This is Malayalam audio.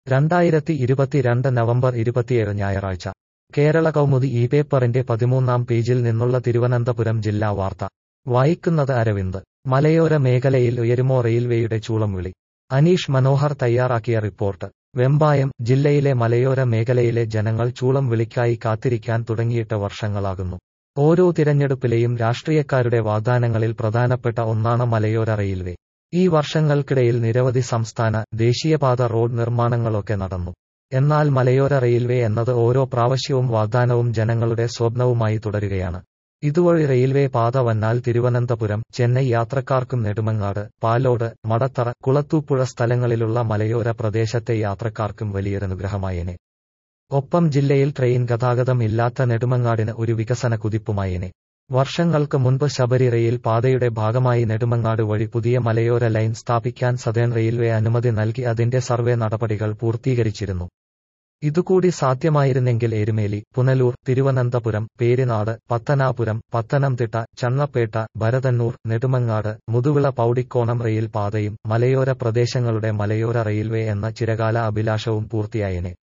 രണ്ടായിരത്തി ഇരുപത്തിരണ്ട് നവംബർ ഇരുപത്തിയേഴ് ഞായറാഴ്ച കേരള കൗമുദി ഈ പേപ്പറിന്റെ പതിമൂന്നാം പേജിൽ നിന്നുള്ള തിരുവനന്തപുരം ജില്ലാ വാർത്ത വായിക്കുന്നത് അരവിന്ദ് മലയോര മേഖലയിൽ ഉയരുമോ റെയിൽവേയുടെ ചൂളം വിളി അനീഷ് മനോഹർ തയ്യാറാക്കിയ റിപ്പോർട്ട് വെമ്പായം ജില്ലയിലെ മലയോര മേഖലയിലെ ജനങ്ങൾ ചൂളം വിളിക്കായി കാത്തിരിക്കാൻ തുടങ്ങിയിട്ട് വർഷങ്ങളാകുന്നു ഓരോ തിരഞ്ഞെടുപ്പിലെയും രാഷ്ട്രീയക്കാരുടെ വാഗ്ദാനങ്ങളിൽ പ്രധാനപ്പെട്ട ഒന്നാണ് മലയോര റെയിൽവേ ഈ വർഷങ്ങൾക്കിടയിൽ നിരവധി സംസ്ഥാന ദേശീയപാത റോഡ് നിർമ്മാണങ്ങളൊക്കെ നടന്നു എന്നാൽ മലയോര റെയിൽവേ എന്നത് ഓരോ പ്രാവശ്യവും വാഗ്ദാനവും ജനങ്ങളുടെ സ്വപ്നവുമായി തുടരുകയാണ് ഇതുവഴി റെയിൽവേ പാത വന്നാൽ തിരുവനന്തപുരം ചെന്നൈ യാത്രക്കാർക്കും നെടുമങ്ങാട് പാലോട് മടത്തറ കുളത്തൂപ്പുഴ സ്ഥലങ്ങളിലുള്ള മലയോര പ്രദേശത്തെ യാത്രക്കാർക്കും വലിയൊരനുഗ്രഹമായേനെ ഒപ്പം ജില്ലയിൽ ട്രെയിൻ ഗതാഗതം ഇല്ലാത്ത നെടുമങ്ങാടിന് ഒരു വികസന കുതിപ്പുമായേനെ വർഷങ്ങൾക്ക് മുൻപ് ശബരി റെയിൽ പാതയുടെ ഭാഗമായി നെടുമങ്ങാട് വഴി പുതിയ മലയോര ലൈൻ സ്ഥാപിക്കാൻ സദേൺ റെയിൽവേ അനുമതി നൽകി അതിന്റെ സർവേ നടപടികൾ പൂർത്തീകരിച്ചിരുന്നു ഇതുകൂടി സാധ്യമായിരുന്നെങ്കിൽ എരുമേലി പുനലൂർ തിരുവനന്തപുരം പേരിനാട് പത്തനാപുരം പത്തനംതിട്ട ചണ്ണപ്പേട്ട ഭരതന്നൂർ നെടുമങ്ങാട് മുതുവിള പൗടിക്കോണം റെയിൽ പാതയും മലയോര പ്രദേശങ്ങളുടെ മലയോര റെയിൽവേ എന്ന ചിരകാല അഭിലാഷവും പൂർത്തിയായേനെ